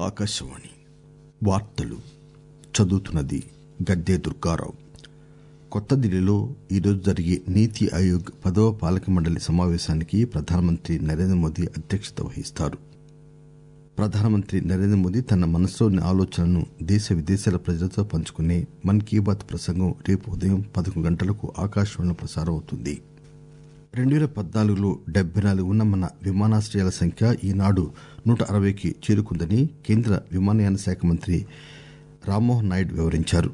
ఆకాశవాణి వార్తలు చదువుతున్నది గద్దె దుర్గారావు కొత్త ఢిల్లీలో ఈరోజు జరిగే నీతి ఆయోగ్ పదవ పాలక మండలి సమావేశానికి ప్రధానమంత్రి నరేంద్ర మోదీ అధ్యక్షత వహిస్తారు ప్రధానమంత్రి నరేంద్ర మోదీ తన మనసులోని ఆలోచనలను దేశ విదేశాల ప్రజలతో పంచుకునే మన్ కీ బాత్ ప్రసంగం రేపు ఉదయం పదకొండు గంటలకు ఆకాశవాణిలో ప్రసారం అవుతుంది రెండు పేల పద్నాలుగులో డెబ్బై నాలుగు ఉన్న మన విమానాశ్రయాల సంఖ్య ఈనాడు నూట అరవైకి చేరుకుందని కేంద్ర విమానయాన శాఖ మంత్రి రామ్మోహన్ నాయుడు వివరించారు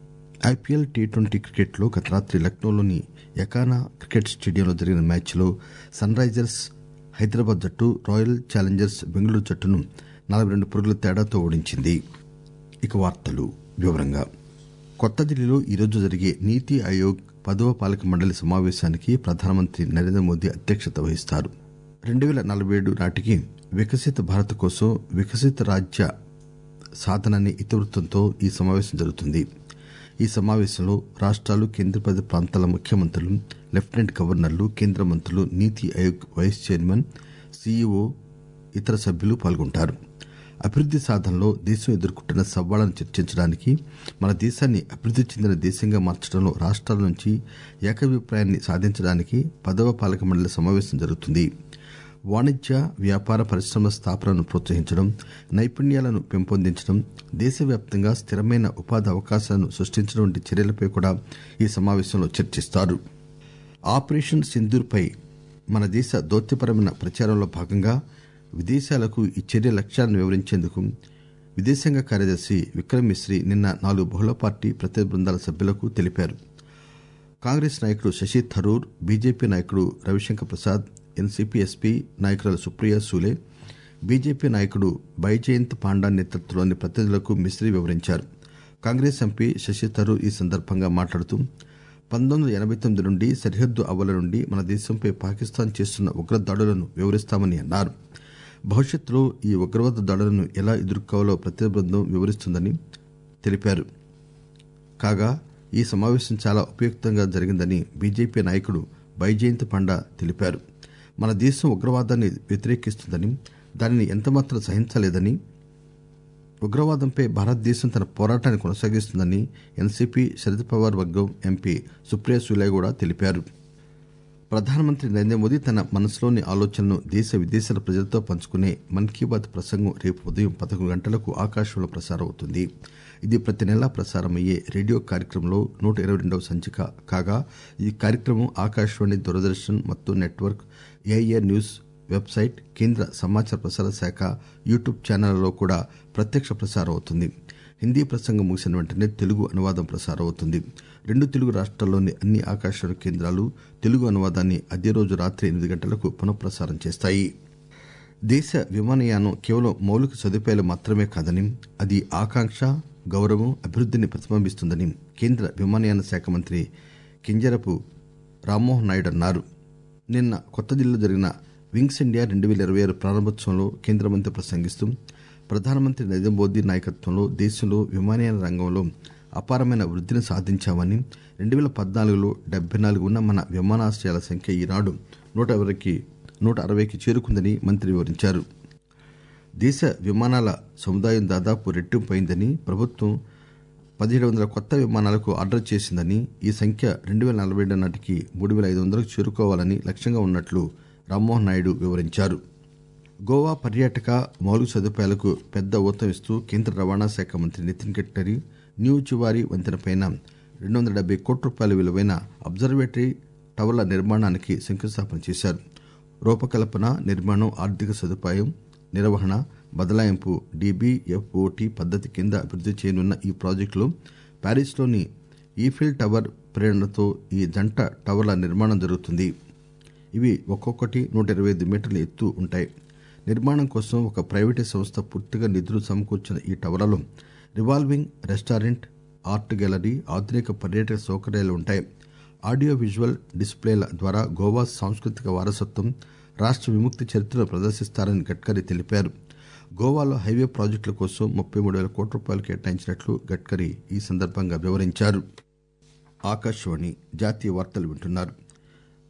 ఐపీఎల్ టీ ట్వంటీ క్రికెట్లో గత రాత్రి లక్నోలోని యకానా క్రికెట్ స్టేడియంలో జరిగిన మ్యాచ్లో సన్ రైజర్స్ హైదరాబాద్ జట్టు రాయల్ ఛాలెంజర్స్ బెంగళూరు జట్టును నలభై రెండు పరుగుల తేడాతో ఓడించింది ఇక వార్తలు వివరంగా కొత్త ఢిల్లీలో ఈరోజు జరిగే నీతి ఆయోగ్ పదవ పాలక మండలి సమావేశానికి ప్రధానమంత్రి నరేంద్ర మోదీ అధ్యక్షత వహిస్తారు రెండు పేల నలభై ఏడు నాటికి వికసిత భారత్ కోసం వికసిత రాజ్య సాధన అనే ఇతివృత్తంతో ఈ సమావేశం జరుగుతుంది ఈ సమావేశంలో రాష్టాలు కేంద్రపాలిత ప్రాంతాల ముఖ్యమంత్రులు లెఫ్టినెంట్ గవర్నర్లు కేంద్ర మంత్రులు నీతి ఆయోగ్ వైస్ చైర్మన్ సీఈఓ ఇతర సభ్యులు పాల్గొంటారు అభివృద్ది సాధనలో దేశం ఎదుర్కొంటున్న సవాళ్లను చర్చించడానికి మన దేశాన్ని అభివృద్ది చెందిన దేశంగా మార్చడంలో రాష్టాల నుంచి ఏకాభిప్రాయాన్ని సాధించడానికి పదవ పాలక మండలి సమావేశం జరుగుతుంది వాణిజ్య వ్యాపార పరిశ్రమల స్థాపనను ప్రోత్సహించడం నైపుణ్యాలను పెంపొందించడం దేశవ్యాప్తంగా స్థిరమైన ఉపాధి అవకాశాలను సృష్టించడం వంటి చర్యలపై కూడా ఈ సమావేశంలో చర్చిస్తారు ఆపరేషన్ సింధూర్ పై మన దేశ దౌత్యపరమైన ప్రచారంలో భాగంగా విదేశాలకు ఈ చర్య లక్ష్యాలను వివరించేందుకు విదేశాంగ కార్యదర్శి విక్రమ్ మిశ్రీ నిన్న నాలుగు బహుళ పార్టీ ప్రతినిధి బృందాల సభ్యులకు తెలిపారు కాంగ్రెస్ నాయకుడు శశి థరూర్ బీజేపీ నాయకుడు రవిశంకర్ ప్రసాద్ ఎన్సీపీ ఎస్పీ నాయకురాలు సుప్రియా సూలే బీజేపీ నాయకుడు బైజయంత్ పాండా నేతృత్వంలోని ప్రతినిధులకు మిశ్రీ వివరించారు కాంగ్రెస్ ఎంపీ శశి థరూర్ ఈ సందర్భంగా మాట్లాడుతూ పంతొమ్మిది వందల ఎనబై తొమ్మిది నుండి సరిహద్దు అవ్వల నుండి మన దేశంపై పాకిస్తాన్ చేస్తున్న ఉగ్రదాడులను వివరిస్తామని అన్నారు భవిష్యత్తులో ఈ ఉగ్రవాద దాడులను ఎలా ఎదుర్కోవాలో ప్రతినిధి బృందం వివరిస్తుందని తెలిపారు కాగా ఈ సమావేశం చాలా ఉపయుక్తంగా జరిగిందని బీజేపీ నాయకుడు బైజయంత్ పండా తెలిపారు మన దేశం ఉగ్రవాదాన్ని వ్యతిరేకిస్తుందని దానిని ఎంతమాత్రం సహించలేదని ఉగ్రవాదంపై భారతదేశం తన పోరాటాన్ని కొనసాగిస్తుందని ఎన్సీపీ శరద్ పవార్ వర్గం ఎంపీ సుప్రియా సూలే కూడా తెలిపారు ప్రధానమంత్రి నరేంద్ర మోదీ తన మనసులోని ఆలోచనలను దేశ విదేశాల ప్రజలతో పంచుకునే మన్ కీ బాత్ ప్రసంగం రేపు ఉదయం పదకొండు గంటలకు ఆకాశంలో ప్రసారం అవుతుంది ఇది ప్రతి నెలా ప్రసారమయ్యే రేడియో కార్యక్రమంలో నూట ఇరవై రెండవ సంచిక కాగా ఈ కార్యక్రమం ఆకాశవాణి దూరదర్శన్ ಮತ್ತು నెట్వర్క్ ఏఐఆర్ న్యూస్ వెబ్సైట్ కేంద్ర సమాచార ప్రసార శాఖ యూట్యూబ్ ఛానళ్లలో కూడా ప్రత్యక్ష ప్రసారం అవుతుంది హిందీ ప్రసంగం ముగిసిన వెంటనే తెలుగు అనువాదం ప్రసారం అవుతుంది రెండు తెలుగు రాష్ట్రాల్లోని అన్ని ఆకాశవాణి కేంద్రాలు తెలుగు అనువాదాన్ని అదే రోజు రాత్రి ఎనిమిది గంటలకు పునఃప్రసారం చేస్తాయి దేశ విమానయానం కేవలం మౌలిక సదుపాయాలు మాత్రమే కాదని అది ఆకాంక్ష గౌరవం అభివృద్దిని ప్రతిబింబిస్తుందని కేంద్ర విమానయాన శాఖ మంత్రి కింజరపు రామ్మోహన్ నాయుడు అన్నారు నిన్న కొత్త ఢిల్లీలో జరిగిన వింగ్స్ ఇండియా రెండు పేల ఇరవై ఆరు ప్రారంభోత్సవంలో కేంద్ర మంత్రి ప్రసంగిస్తూ ప్రధానమంత్రి నరేంద్ర మోదీ నాయకత్వంలో దేశంలో విమానయాన రంగంలో అపారమైన వృద్దిని సాధించామని రెండు పేల పద్నాలుగులో డెబ్బై నాలుగు ఉన్న మన విమానాశ్రయాల సంఖ్య ఈనాడు నూట అరవైకి నూట అరవైకి చేరుకుందని మంత్రి వివరించారు దేశ విమానాల సముదాయం దాదాపు రెట్టింపు అయిందని ప్రభుత్వం పదిహేడు వందల కొత్త విమానాలకు ఆర్డర్ చేసిందని ఈ సంఖ్య రెండు పేల నలభై ఏడు నాటికి మూడు పేల ఐదు వందలకు చేరుకోవాలని లక్ష్యంగా ఉన్నట్లు రామ్మోహన్ నాయుడు వివరించారు గోవా పర్యాటక మౌలిక సదుపాయాలకు పెద్ద ఊతం ఇస్తూ కేంద్ర రవాణా శాఖ మంత్రి నితిన్ గడ్కరీ న్యూ చివారి వంతెనపై రెండు వందల డెబ్బై కోట్ల రూపాయల విలువైన అబ్జర్వేటరీ టవర్ల నిర్మాణానికి శంకుస్థాపన చేశారు రూపకల్పన నిర్మాణం ఆర్థిక సదుపాయం నిర్వహణ బదలాయింపు డీబీఎఫ్ఓటి పద్దతి కింద అభివృద్ది చేయనున్న ఈ ప్రాజెక్టులో ప్యారిస్లోని ఈఫిల్ టవర్ ప్రేరణతో ఈ జంట టవర్ల నిర్మాణం జరుగుతుంది ఇవి ఒక్కొక్కటి నూట ఇరవై ఐదు మీటర్ల ఎత్తు ఉంటాయి నిర్మాణం కోసం ఒక ప్రైవేటు సంస్థ పూర్తిగా నిధులు సమకూర్చిన ఈ టవర్లలో రివాల్వింగ్ రెస్టారెంట్ ఆర్ట్ గ్యాలరీ ఆధునిక పర్యాటక సౌకర్యాలు ఉంటాయి ఆడియో విజువల్ డిస్ప్లేల ద్వారా గోవా సాంస్కృతిక వారసత్వం రాష్ట విముక్తి చరిత్రను ప్రదర్శిస్తారని గడ్కరీ తెలిపారు గోవాలో హైవే ప్రాజెక్టుల కోసం ముప్పై మూడు వేల కోట్ల రూపాయలు కేటాయించినట్లు గడ్కరీ ఈ సందర్భంగా వివరించారు ఆకాశవాణి జాతీయ వార్తలు వింటున్నారు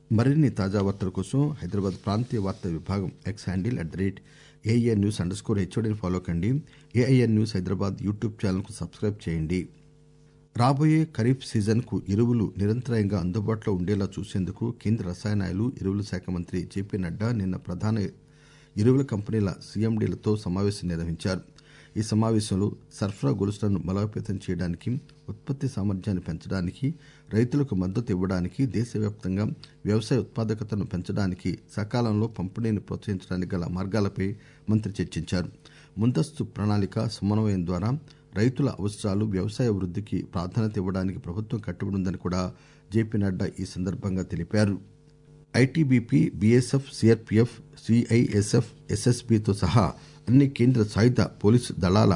మరిన్ని తాజా వార్తల కోసం హైదరాబాద్ ప్రాంతీయ వార్తా విభాగం X handle at the rate AIR news under score హెచ్ఓడిని ఫాలో కండి AIR news Hyderabad YouTube channel కు సబ్స్క్రైబ్ చేయండి రాబోయే ఖరీఫ్ సీజన్ కు ఎరువులు నిరంతరాయంగా అందుబాటులో ఉండేలా చూసేందుకు కేంద్ర రసాయనాలు ఎరువుల శాఖ మంత్రి జేపీ నడ్డా నిన్న ప్రధాన ఎరువుల కంపెనీల సీఎండీలతో సమావేశం నిర్వహించారు ఈ సమావేశంలో సరఫరా గొలుసులను బలోపేతం చేయడానికి ఉత్పత్తి సామర్థ్యాన్ని పెంచడానికి రైతులకు మద్దతు ఇవ్వడానికి దేశవ్యాప్తంగా వ్యవసాయ ఉత్పాదకతను పెంచడానికి సకాలంలో పంపిణీని ప్రోత్సహించడానికి గల మార్గాలపై మంత్రి చర్చించారు ముందస్తు ప్రణాళిక సమన్వయం ద్వారా రైతుల అవసరాలు వ్యవసాయ వృద్ధికి ప్రాధాన్యత ఇవ్వడానికి ప్రభుత్వం కట్టుబడి ఉందని కూడా జేపీ నడ్డా ఈ సందర్భంగా తెలిపారు ఐటీబీపీ బీఎస్ఎఫ్ సీఆర్పీఎఫ్ సిఐఎస్ఎఫ్ ఎస్ఎస్బీతో సహా అన్ని కేంద్ర సాయుధ పోలీసు దళాల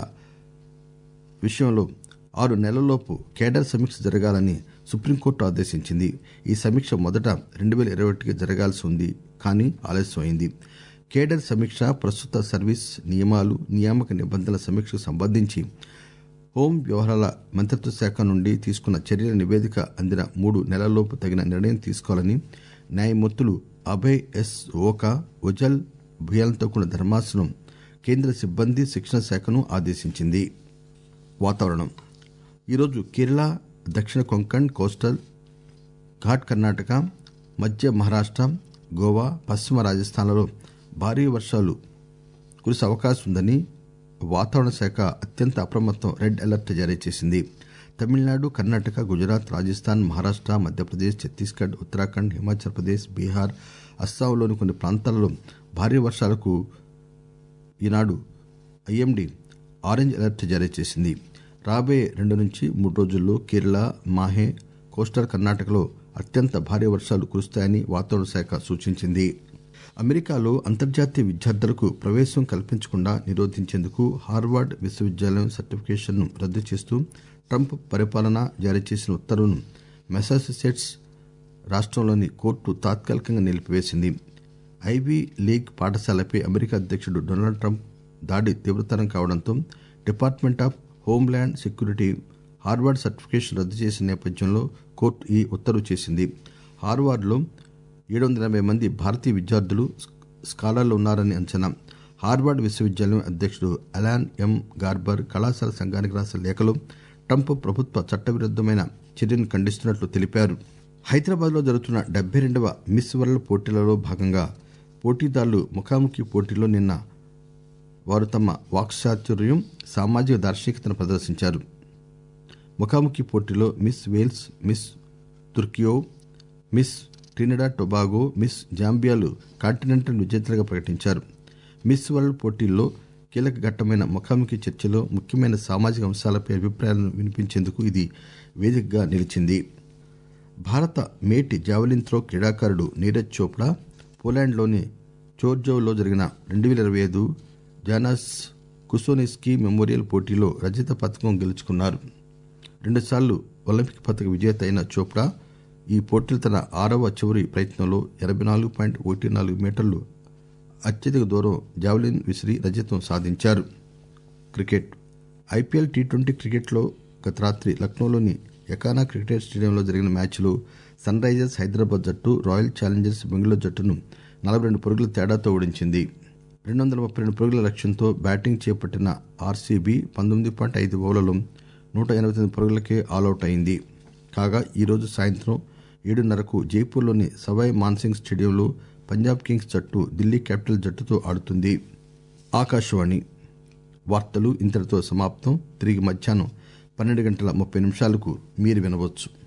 విషయంలో ఆరు నెలల్లోపు కేడర్ సమీక్ష జరగాలని సుప్రీంకోర్టు ఆదేశించింది ఈ సమీక్ష మొదట రెండు వేల ఇరవై ఒకటికి జరగాల్సి ఉంది కానీ ఆలస్యమైంది కేడర్ సమీక్ష ప్రస్తుత సర్వీస్ నియమాలు నియామక నిబంధనల సమీక్షకు సంబంధించి హోం వ్యవహారాల మంత్రిత్వ శాఖ నుండి తీసుకున్న చర్యల నివేదిక అందిన మూడు నెలల్లోపు తగిన నిర్ణయం తీసుకోవాలని న్యాయమూర్తులు అభయ్ ఎస్ ఓకా ఉజల్ భుయాలతో కూడిన ధర్మాసనం కేంద్ర సిబ్బంది శిక్షణ శాఖను ఆదేశించింది వాతావరణం ఈరోజు కేరళ దక్షిణ కొంకణ్ కోస్టల్ ఘాట్ కర్ణాటక మధ్య మహారాష్ట గోవా పశ్చిమ రాజస్థాన్లలో భారీ వర్షాలు కురిసే అవకాశం ఉందని వాతావరణ శాఖ అత్యంత అప్రమత్తం రెడ్ అలర్ట్ జారీ చేసింది తమిళనాడు కర్ణాటక గుజరాత్ రాజస్థాన్ మహారాష్ట మధ్యప్రదేశ్ ఛత్తీస్గఢ్ ఉత్తరాఖండ్ హిమాచల్ ప్రదేశ్ బీహార్ అస్సాంలోని కొన్ని ప్రాంతాలలో భారీ వర్షాలకు ఈనాడు ఐఎండీ ఆరెంజ్ అలర్ట్ జారీ చేసింది రాబోయే రెండు నుంచి మూడు రోజుల్లో కేరళ మాహే కోస్టల్ కర్ణాటకలో అత్యంత భారీ వర్షాలు కురుస్తాయని వాతావరణ శాఖ సూచించింది అమెరికాలో అంతర్జాతీయ విద్యార్థులకు ప్రవేశం కల్పించకుండా నిరోధించేందుకు హార్వర్డ్ విశ్వవిద్యాలయం సర్టిఫికేషన్ను రద్దు చేస్తూ ట్రంప్ పరిపాలన జారీ చేసిన ఉత్తర్వును మెసాచుసెట్స్ రాష్టంలోని కోర్టు తాత్కాలికంగా నిలిపివేసింది ఐవీ లీగ్ పాఠశాలపై అమెరికా అధ్యక్షుడు డొనాల్డ్ ట్రంప్ దాడి తీవ్రతరం కావడంతో department of homeland security Harvard certification రద్దు చేసిన నేపథ్యంలో కోర్టు ఈ ఉత్తర్వు చేసింది హార్వర్డ్లో ఏడు వందల ఎనభై మంది భారతీయ విద్యార్థులు స్కాలర్లు ఉన్నారని అంచనా హార్వర్డ్ విశ్వవిద్యాలయం అధ్యక్షుడు అలాన్ ఎం గార్బర్ కళాశాల సంఘానికి రాసిన లేఖలో ట్రంప్ ప్రభుత్వ చట్టవిరుద్దమైన చర్యను ఖండిస్తున్నట్లు తెలిపారు హైదరాబాద్లో జరుగుతున్న డెబ్బై రెండవ మిస్ వరల్డ్ పోటీలలో భాగంగా పోటీదారులు ముఖాముఖి పోటీలో నిన్న వారు తమ వాక్చాతుర్యం సామాజిక దార్శనికతను ప్రదర్శించారు ముఖాముఖి పోటీలో miss Wales miss Turkiye miss Trinidad Tobago miss జాంబియాలు కాంటినెంటల్ విజేతలుగా ప్రకటించారు మిస్ వరల్డ్ పోటీల్లో కీలక ఘట్టమైన ముఖాముఖి చర్చలో ముఖ్యమైన సామాజిక అంశాలపై అభిప్రాయాలను వినిపించేందుకు ఇది వేదికగా నిలిచింది భారత మేటి జావెలిన్ త్రో క్రీడాకారుడు నీరజ్ చోప్డా పోలాండ్లోని చోర్జోవ్లో జరిగిన రెండు వేల ఇరవై ఐదు జానాస్ కుసోనిస్కీ మెమోరియల్ పోటీలో రజత పథకం గెలుచుకున్నారు రెండుసార్లు ఒలింపిక్ పథక విజేత అయిన చోప్డా ఈ పోటీలో తన ఆరవ చివరి ప్రయత్నంలో ఎనభై నాలుగు పాయింట్ ఒకటి నాలుగు మీటర్లు అత్యధిక దూరం జావెలిన్ విసిరి రజతం సాధించారు క్రికెట్ ఐపీఎల్ టీ ట్వంటీ క్రికెట్లో గత రాత్రి లక్నోలోని ఎకానా క్రికెట్ స్టేడియంలో జరిగిన మ్యాచ్లో సన్ రైజర్స్ హైదరాబాద్ జట్టు రాయల్ ఛాలెంజర్స్ బెంగళూరు జట్టును నలభై రెండు పరుగుల తేడాతో ఓడించింది రెండు వందల ముప్పై రెండు పరుగుల లక్ష్యంతో బ్యాటింగ్ చేపట్టిన ఆర్సీబీ పంతొమ్మిది పాయింట్ ఐదు ఓవర్లలో నూట ఎనభై తొమ్మిది పరుగులకే ఆలౌట్ అయింది కాగా ఈరోజు సాయంత్రం ఏడున్నరకు జైపూర్లోని సవాయ్ మాన్సింగ్ స్టేడియంలో పంజాబ్ కింగ్స్ జట్టు ఢిల్లీ క్యాపిటల్ జట్టుతో ఆడుతుంది ఆకాశవాణి వార్తలు ఇంతటితో సమాప్తం తిరిగి మధ్యాహ్నం పన్నెండు గంటల ముప్పై నిమిషాలకు మీరు వినవచ్చు